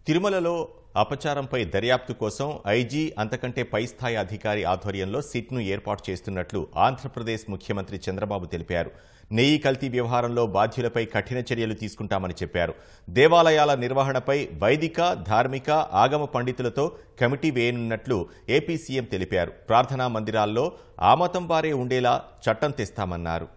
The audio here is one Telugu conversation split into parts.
తిరుమలలో అపచారంపై దర్యాప్తు కోసం ఐజీ అంతకంటే పై స్థాయి అధికారి ఆధ్వర్యంలో సిట్ను ఏర్పాటు చేస్తున్నట్లు ఆంధ్రప్రదేశ్ ముఖ్యమంత్రి చంద్రబాబు తెలిపారు నెయ్యి కల్తీ వ్యవహారంలో బాధ్యులపై కఠిన చర్యలు తీసుకుంటామని చెప్పారు దేవాలయాల నిర్వహణపై వైదిక ధార్మిక ఆగమ పండితులతో కమిటీ వేయనున్నట్లు ఏపీ సీఎం తెలిపారు ప్రార్థనా మందిరాల్లో ఆమతం వారే ఉండేలా చట్టం తెస్తామన్నారు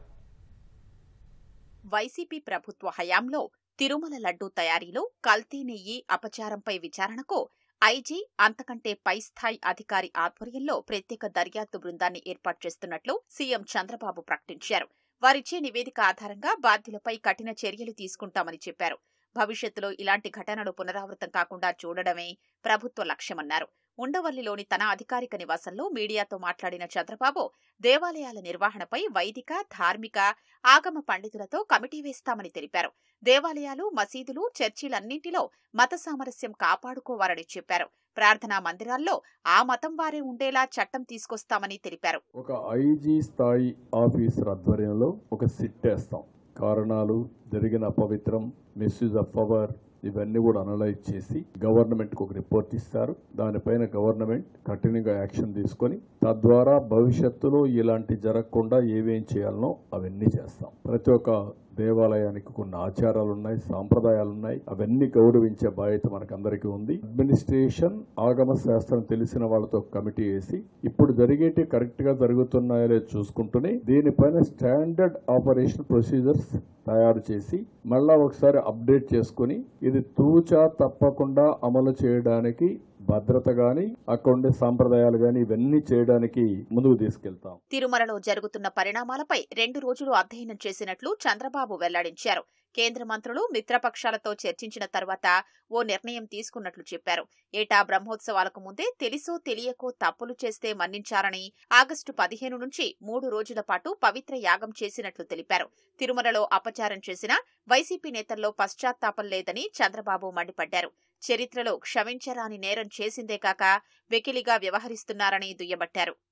వైసీపీ ప్రభుత్వ హయాంలో తిరుమల లడ్డూ తయారీలో కల్తీ నెయ్యి అపచారంపై విచారణకు ఐజీ అంతకంటే పై స్థాయి అధికారి ఆధ్వర్యంలో ప్రత్యేక దర్యాప్తు బృందాన్ని ఏర్పాటు చేస్తున్నట్లు సీఎం చంద్రబాబు ప్రకటించారు వారిచ్చే నివేదిక ఆధారంగా బాధ్యులపై కఠిన చర్యలు తీసుకుంటామని చెప్పారు భవిష్యత్తులో ఇలాంటి ఘటనలు పునరావృతం కాకుండా చూడడమే ప్రభుత్వ లక్ష్యమన్నారు ఉండవల్లిలోని తన అధికారిక నివాసంలో మీడియాతో మాట్లాడిన చంద్రబాబు దేవాలయాల నిర్వహణపై వైదిక ధార్మిక ఆగమ పండితులతో కమిటీ వేస్తామని తెలిపారు దేవాలయాలు మసీదులు చర్చిలన్నింటిలో మత సామరస్యం కాపాడుకోవాలని చెప్పారు ప్రార్థనా మందిరాల్లో ఆ మతం వారే ఉండేలా చట్టం తీసుకొస్తామని తెలిపారు ఒక ఐజీ స్థాయి ఆఫీసర్ ఆధ్వర్యంలో ఒక సిట్ వేస్తాం కారణాలు జరిగిన అపవిత్రం మిస్యూజ్ ఆఫ్ పవర్ ఇవన్నీ కూడా అనలైజ్ చేసి గవర్నమెంట్ కు ఒక రిపోర్ట్ ఇస్తారు దానిపైన గవర్నమెంట్ కఠినంగా యాక్షన్ తీసుకొని తద్వారా భవిష్యత్తులో ఇలాంటి జరగకుండా ఏమేం చేయాలనో అవన్నీ చేస్తాం ప్రతి ఒక్క దేవాలయానికి కొన్ని ఆచారాలు ఉన్నాయి సాంప్రదాయాలు ఉన్నాయి అవన్నీ గౌరవించే బాధ్యత మనకందరికీ ఉంది అడ్మినిస్ట్రేషన్ ఆగమ శాస్త్రం తెలిసిన వాళ్ళతో కమిటీ వేసి ఇప్పుడు జరిగేటి కరెక్ట్ గా జరుగుతున్నాయో లేదో చూసుకుంటూనే దీనిపైన స్టాండర్డ్ ఆపరేషన్ ప్రొసీజర్స్ తయారు చేసి మళ్ళా ఒకసారి అప్డేట్ చేసుకుని ఇది తూచా తప్పకుండా అమలు చేయడానికి భద్రత గాని అక్కడ ఉండే సాంప్రదాయాలు గాని ఇవన్నీ చేయడానికి ముందుకు తీసుకెళ్తాం తిరుమలలో జరుగుతున్న పరిణామాలపై రెండు రోజులు అధ్యయనం చేసినట్లు చంద్రబాబు వెల్లడించారు కేంద్ర మంత్రులు మిత్రపక్షాలతో చర్చించిన తర్వాత ఓ నిర్ణయం తీసుకున్నట్లు చెప్పారు ఏటా బ్రహ్మోత్సవాలకు ముందే తెలుసో తెలియకో తప్పులు చేస్తే మన్నించారని ఆగస్టు పదిహేను నుంచి మూడు రోజుల పాటు పవిత్ర యాగం చేసినట్లు తెలిపారు తిరుమలలో అపచారం చేసిన వైసీపీ నేతల్లో పశ్చాత్తాపం లేదని చంద్రబాబు మండిపడ్డారు చరిత్రలో క్షమించరాని నేరం చేసిందే కాక వెకిలిగా వ్యవహరిస్తున్నారని దుయ్యబట్టారు